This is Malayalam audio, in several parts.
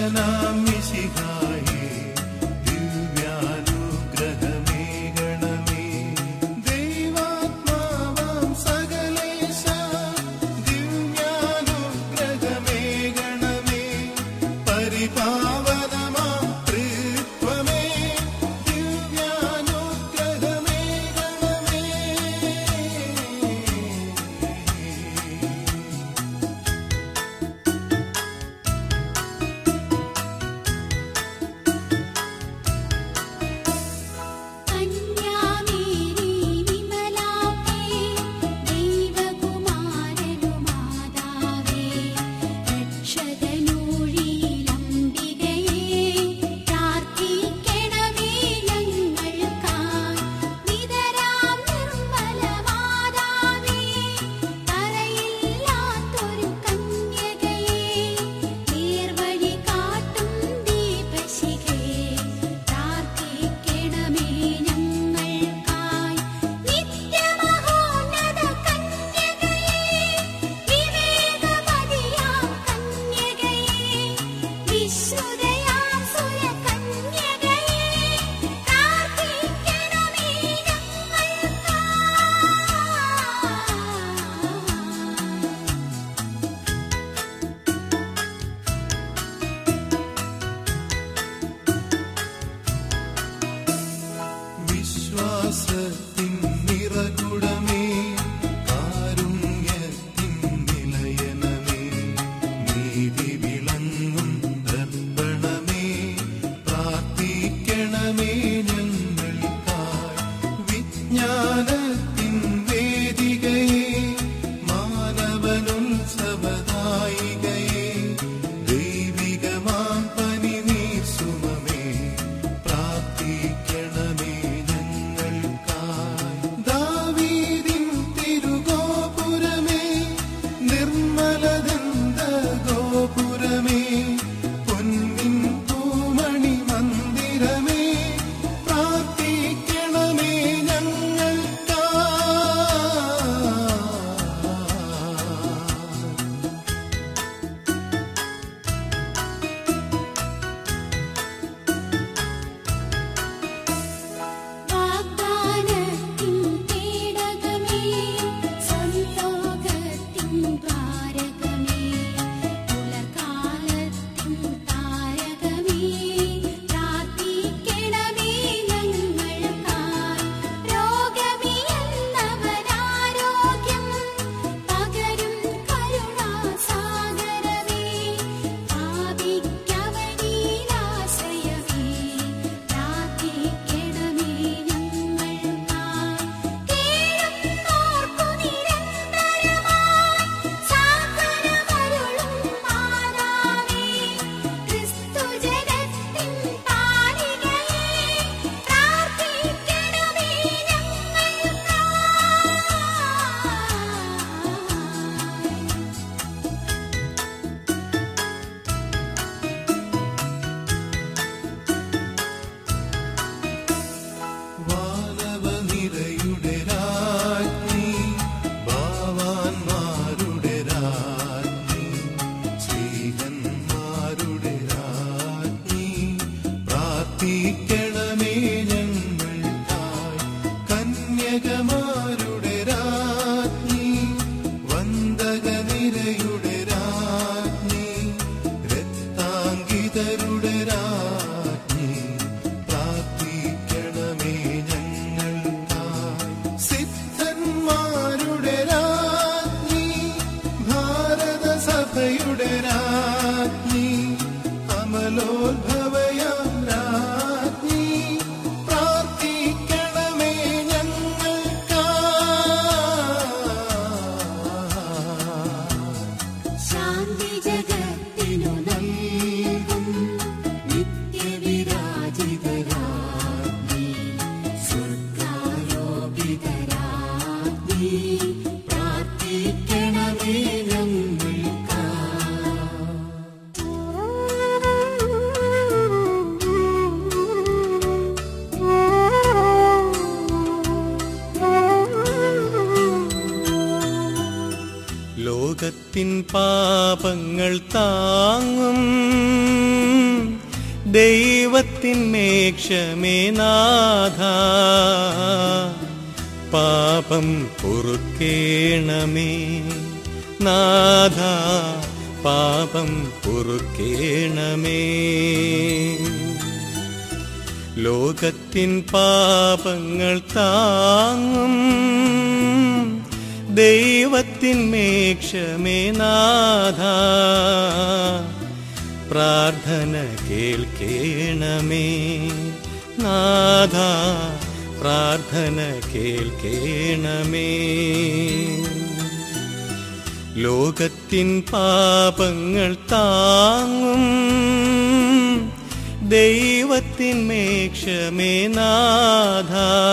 രക്ഷകനാം മിശിഹായേ ദിവ്യാനുഗ്രഹമേ ഗണമേ ദൈവാത്മാവാം സകലേശ ദിവ്യാനുഗ്രഹമേ ഗണമേ പരിപാവനമാം ത്രിത്വമേ ദിവ്യാനുഗ്രഹമേ ഗണമേ കന്യാമേരി വിമലാംബേ ദൈവകുമാരനു മാതാവേ രക്ഷകനൂഴിയിലംബികയേ പ്രാർത്ഥിക്കണമേ ഞങ്ങൾക്കായി നിതരാം നിർമ്മല മാതാവേ തറയില്ലാത്തൊരു കന്യകയേ നേർവഴി കാട്ടും ദീപശിഖയേ പ്രാർത്ഥിക്കണമേ ഞങ്ങൾക്കായി നിത്യമഹോന്നത കന്യകയേ വിവേകമതിയാം കന്യകയേ വിശ്രുതയാം സുരകന്യകയേ പ്രാർത്ഥിക്കണമേ ഞങ്ങൾക്കായി വിശ്വാസത്തിൻ നിറകുടമേ കാരുണ്യത്തിൻ നിലയനമേ നീതി വിളങ്ങും ദർപ്പണമേ പ്രാർത്ഥിക്കണമേ ഞങ്ങൾക്കായി വിജ്ഞാനത്തിൻ വേദികയെ മാനവനുത്സവദായികയെ ദൈവികമാം പനി നീ സുമമേ പ്രാർത്ഥിക്കണമേ ഞങ്ങൾക്കായി ദാവീദിൻ തിരുഗോപുരമേ നിർമ്മലദന്ത ഗോപുരമേ പൊന്നിൻ പൂമണി മന്ദിരമേ പ്രാർത്ഥിക്കണമേ ഞങ്ങൾക്കായി വാഗ്ദാനത്തിൻ പേടകമേ സംയോഗത്തിൻ ദ്വാരകമേ പുലകാലത്തിൻ താരകമേ പ്രാർത്ഥിക്കണമേ ഞങ്ങൾക്കായി രോഗമിയെന്നവരാരോഗ്യം പകരും കരുണാസാഗരമേ പാപിക്കവനീലാശ്രയമേ പ്രാർത്ഥിക്കണമേ ഞങ്ങൾക്കായി കേഴുന്നോർക്കു നിരന്തരമായി സാന്ത്വനമരുളും മാതാവേ ക്രിസ്തുജനത്തിൻ പാലികയേ പ്രാർത്ഥിക്കണമേ ഞങ്ങൾക്കായി വാനവനിരയുടെ രാജ്ഞി ഭാവാന്മാരുടെ രാജ്ഞി സ്ത്രീഹന്മാരുടെ രാജ്ഞി പ്രാർത്ഥിക്കണമേ ഞങ്ങൾക്കായി കന്യകമാരുടെ രാജ്ഞി വന്ദകനിരയുടെ രാജ്ഞി രക്താങ്കിതരുടെ രാജ്ഞി പ്രാർത്ഥിക്കണമേ ഞങ്ങൾക്കായി സിദ്ധന്മാരുടെ രാജ്ഞി ഭാരതസഭയുടെ രാജ്ഞി അമലോത്ഭവയാം രാജ്ഞി പ്രാർത്ഥിക്കണമേ ഞങ്ങൾക്കായി ശാന്തി ജഗത്തിനു നൽകും നിത്യവിരാജിതരാജ്ഞി സ്വർഗാരോപിതരാജ്ഞി പ്രാർത്ഥിക്കണമേ ഞങ്ങൾക്കായി ലോകത്തിൻ പാപങ്ങൾ താങ്ങും ദൈവത്തിൻ മേക്ഷമേ നാഥ പാപം പൊറുക്കേണമേ നാഥ പാപം പൊറുക്കേണമേ ലോകത്തിൻ പാപങ്ങൾ താങ്ങും ദൈവത്തിൻ മേക്ഷമേ നാഥ പ്രാർത്ഥന കേൾക്കേണമേ നാഥ പ്രാർത്ഥന കേൾക്കേണമേ ലോകത്തിൻ പാപങ്ങൾ താങ്ങും ദൈവത്തിൻ മേക്ഷമേ നാഥ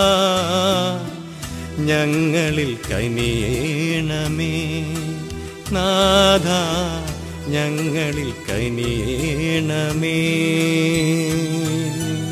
ഞങ്ങളിൽ കനിയേണമേ നാഥ ഞങ്ങളിൽ കനിയേണമേ